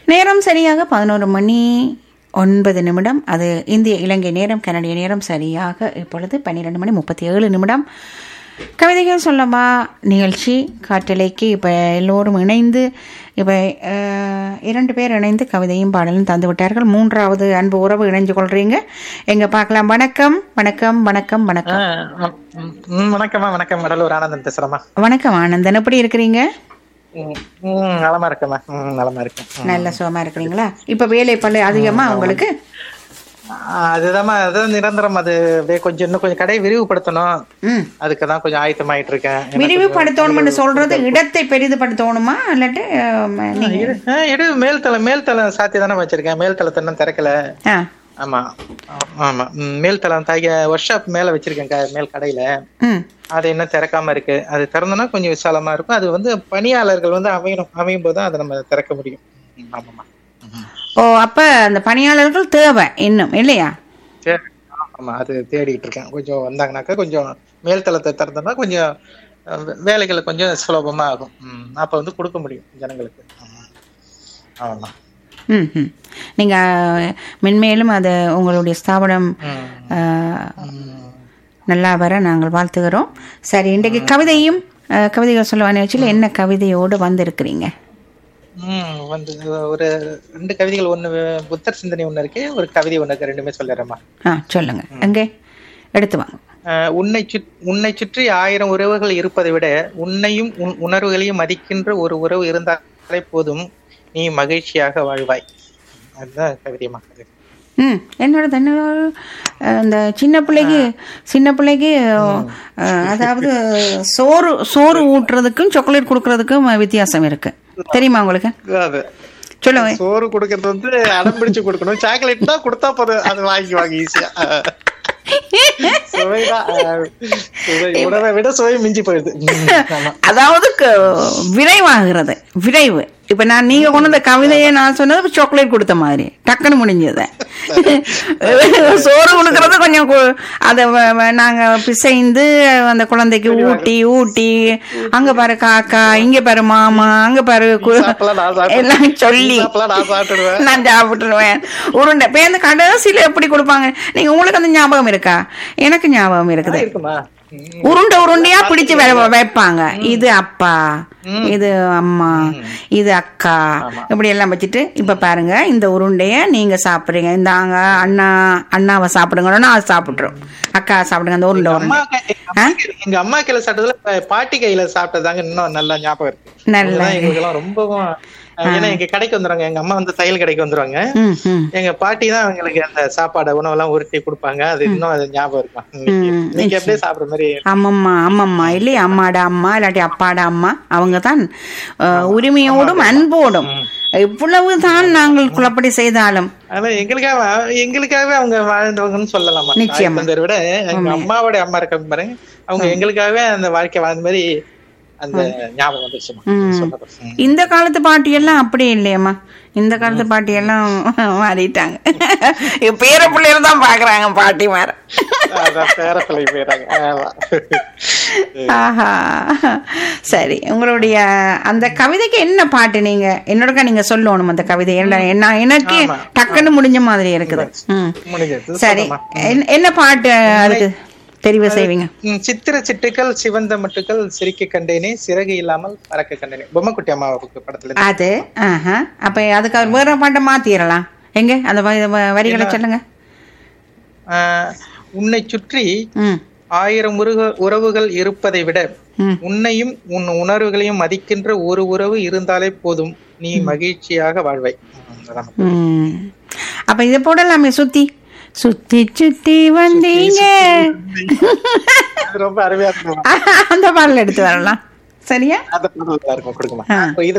நேரம் சரியாக பதினோரு மணி ஒன்பது நிமிடம் அது இந்திய இலங்கை நேரம் கனடிய நேரம் சரியாக இப்பொழுது பன்னிரெண்டு மணி முப்பத்தி ஏழு நிமிடம் கவிதைகள் சொல்லமா நிகழ்ச்சி காற்றலைக்கு இப்போ எல்லோரும் இணைந்து இப்போ இரண்டு பேர் இணைந்து கவிதையும் பாடலும் தந்து விட்டார்கள் மூன்றாவது அன்பு உறவு இணைஞ்சு கொள்றீங்க எங்க பார்க்கலாம் வணக்கம் வணக்கம் வணக்கம் வணக்கம் ஆ, ம், ம், வணக்கம்மா வணக்கம் கடலூர் ஆனந்தன் பேசுறேம்மா வணக்கம் ஆனந்தன் எப்படி இருக்கிறீங்க ம், ம், நலமா இருக்கேம்மா ம், நலமா இருக்கேன் ம். நல்ல சுகமா இருக்கிறீங்களா இப்ப வேலை பள்ளி அதிகமா உங்களுக்கு ஆ, அதுதாம்மா அதான் நிரந்தரம் அது அப்படியே கொஞ்சம் இன்னும் கொஞ்சம் கடையை விரிவுபடுத்தணும் ம் அதுக்கு தான் கொஞ்சம் ஆயத்தமாயிட்டு இருக்கேன் எனக்கு விரிவுபடுத்தணும்னு சொல்றது இடத்தை பெரிதுபடுத்தணுமா இல்லாட்டி அஹ், நீங்க இரு- ஆ, இடு மேல் தளம் மேல் தளம் சாத்தி தானே வச்சிருக்கேன் மேல் தளத்தை இன்னும் திறக்கல ஆ ஆமா ஆமா ம், மேல் தளம் தாய ஒர்க் ஷாப் மேல வச்சிருக்கேன் க- மேல் கடையில ம் அது இன்னும் திறக்காம இருக்கு அது திறந்தோம்னா கொஞ்சம் விசாலமா இருக்கும் அது வந்து பணியாளர்கள் வந்து அமையணும் அமையும் போது தான் அதை நம்ம திறக்க முடியும் ம், ஆமாம்மா ம். ஓ அப்ப அந்த பணியாளர்கள் தேவை இன்னும் இல்லையா சரி ஆமா அது தேடிட்டு இருக்கேன் கொஞ்சம் வந்தாங்கனாக்கா கொஞ்சம் மேல் தளத்தை திறந்தோம்னா கொஞ்சம் அஹ், வே- வேலைகள் கொஞ்சம் சுலபமா ஆகும் ம், அப்ப வந்து கொடுக்க முடியும் ஜனங்களுக்கு ஆமா. ஆமா ம் ம் நீங்க மென்மேலும் அது உங்களுடைய ஸ்தாபனம் ம். அஹ், ம். நல்லா வர நாங்கள் வாழ்த்துகிறோம் சரி இன்றைக்கு கவிதையும் அஹ், கவிதைகள் சொல்ல நிகழ்ச்சியில் என்ன கவிதையோடு வந்திருக்கிறீங்க ம், வந்து ஒரு ரெண்டு கவிதைகள் ஒண்ணு புத்தர் சிந்தனை ஒண்ணு இருக்கு ஒரு கவிதை ஒண்ணு இருக்கு ரெண்டுமே சொல்லிடுறேம்மா ஆ சொல்லுங்க எங்கே எடுத்து வாங்க அஹ், உன்னை சுற் உன்னை சுற்றி ஆயிரம் உறவுகள் இருப்பதை விட உன்னையும் உன் உணர்வுகளையும் மதிக்கின்ற ஒரு உறவு இருந்தாலே போதும் நீ மகிழ்ச்சியாக வாழ்வாய் அதுதான் கவிதையம்மா அது ம் என்னோட தன்னோட இந்த சின்ன பிள்ளைக்கு சின்ன பிள்ளைக்கு அஹ், அதாவது சோறு சோறு ஊட்டுறதுக்கும் சாக்லேட் கொடுக்கறதுக்கும் வித்தியாசம் இருக்கு தெரியுமா உங்களுக்கு அது சொல்லுங்க சோறு கொடுக்கறது வந்து அடம் பிடிச்சு கொடுக்கணும் சாக்லேட் தான் கொடுத்தா போதும் அது வாங்கிக்குவாங்க ஈஸியா சுவைதான் அஹ், சுவை உணவை விட சுவை மிஞ்சி போயிடுது ம், ஆமா அதாவது க- விரைவாகிறது விரைவு இப்ப நான் நீங்க கொண்டு வந்த கவிதையை நான் சொன்னது சாக்லேட் கொடுத்த மாதிரி டக்குன்னு முடிஞ்சது சோறு கொடுக்கறது கொஞ்சம் கு- அதை வ- வ- நாங்க பிசைந்து அந்த குழந்தைக்கு ஊட்டி ஊட்டி அங்க பாரு காக்கா இங்க பாரு மாமா அங்க பாரு கு- சாப்பிடலாம் நான் சாப்பிடுவேன். எல்லாம் சொல்லி சாப்பிடலாம் நான் சாப்பிட்டுடுவேன் நான் சாப்பிட்டுருவேன் உருண்டை இப்ப அந்த கடைசியில எப்படி கொடுப்பாங்க நீங்க உங்களுக்கு அந்த ஞாபகம் இருக்கா எனக்கு ஞாபகம் இருக்குது இருக்குமா ம், உருண்டை உருண்டையா பிடிச்சு வை- வைப்பாங்க இது அப்பா இது அம்மா இது அக்கா இப்படி எல்லாம் வச்சுட்டு இப்ப பாருங்க இந்த உருண்டைய நீங்க சாப்பிடுறீங்க இந்தாங்க அண்ணா அண்ணாவை சாப்பிடுங்கன்னா அது சாப்பிட்டுரும் அக்கா சாப்பிடுங்க அந்த உருண்டை அம்மா உருண்டை கை- எங்க அம்மா கை- எங்க அம்மா கையில சாப்பிட்டதுல பா- பாட்டி கையில சாப்பிட்டதாங்க இன்னும் நல்லா ஞாபகம் இருக்கு நல்ல அதுதான் எங்களுக்கு எல்லாம் ரொம்பவும் அஹ், ஏன்னா எங்க கடைக்கு வந்துருவாங்க எங்க அம்மா வந்து தையல் கடைக்கு வந்துருவாங்க ம் ம் எங்க பாட்டி தான் அவங்களுக்கு அந்த சாப்பாடு உணவெல்லாம் உருட்டி கொடுப்பாங்க அது இன்னும் அது ஞாபகம் இருக்கும் இன்னைக்கு ம், இன்னைக்கு அப்படியே சாப்பிடுற மாதிரி அம்மம்மா அம்மம்மா இல்லையா அம்மாட அம்மா இல்லாட்டி அப்பாட அம்மா அவங்க தான் அஹ், உரிமையோடும் அன்போடும் இவ்வளவு தான் நாங்கள் குழப்படி செய்தாலும் ஆனா எங்களுக்காக எங்களுக்காகவே அவங்க வாழ்ந்தவங்கன்னு சொல்லலாமா நிச்சயமா. தாய் தந்தையரை விட எங்க அம்மாவோட அம்மா இருக்காங்க பாருங்க அவங்க எங்களுக்காகவே அந்த வாழ்க்கை வாழ்ந்த மாதிரி அந்த ஞாபகம் வந்துருச்சுமா சொல்லப்போம். ம். இந்த காலத்து பாட்டியெல்லாம் அப்படி இல்லையம்மா இந்த காலத்து பாட்டியெல்லாம் மாறிட்டாங்க பேர பிள்ளைகள் தான் பாக்குறாங்க பாட்டி மாற அதான் பேரப்பிள்ளை போயிடுறாங்க ஆமா. ஆஹா சரி உங்களுடைய அந்த கவிதைக்கு என்ன பாட்டு நீங்க என்னோட நீங்க சொல்லணும் அந்த கவிதை என்ன என்ன எனக்கு ஆமா. டக்குன்னு முடிஞ்ச மாதிரி இருக்குது ம் முடிஞ்சது சரி சொல்லுமா. என்ன- என்ன பாட்டு அதுக்கு தெரிவு செய்வீங்க ம், சித்திர சிட்டுக்கள் சிவந்த மட்டுக்கள் சிரிக்க கண்டேனே சிறகு இல்லாமல் பறக்க கண்டேனே பொம்மைக்குட்டி அம்மாவுக்கு படத்துல இருந்து. அது ஆஹா அப்ப அதுக்கு அவர் வேற பாட்டை மாத்திரலாம் எங்க அந்த வ- வ- வரிகளை சொல்லுங்க ஆஹ், உன்னை சுற்றி ம் ஆயிரம் உருக உறவுகள் இருப்பதை விட ம். உன்னையும் உன் உணர்வுகளையும் மதிக்கின்ற ஒரு உறவு இருந்தாலே போதும் நீ மகிழ்ச்சியாக வாழ்வாய் ம், அதான். ம். அப்ப இதை போடலாமே சுத்தி சுத்தி சுத்தி வந்தீங்க அது ரொம்ப அருமையா இருக்கும் அந்த பாடல் எடுத்து வரலாம் சரியா அந்த பாடல் நல்லா இருக்கும் கொடுக்குமா ஆ. அப்ப இது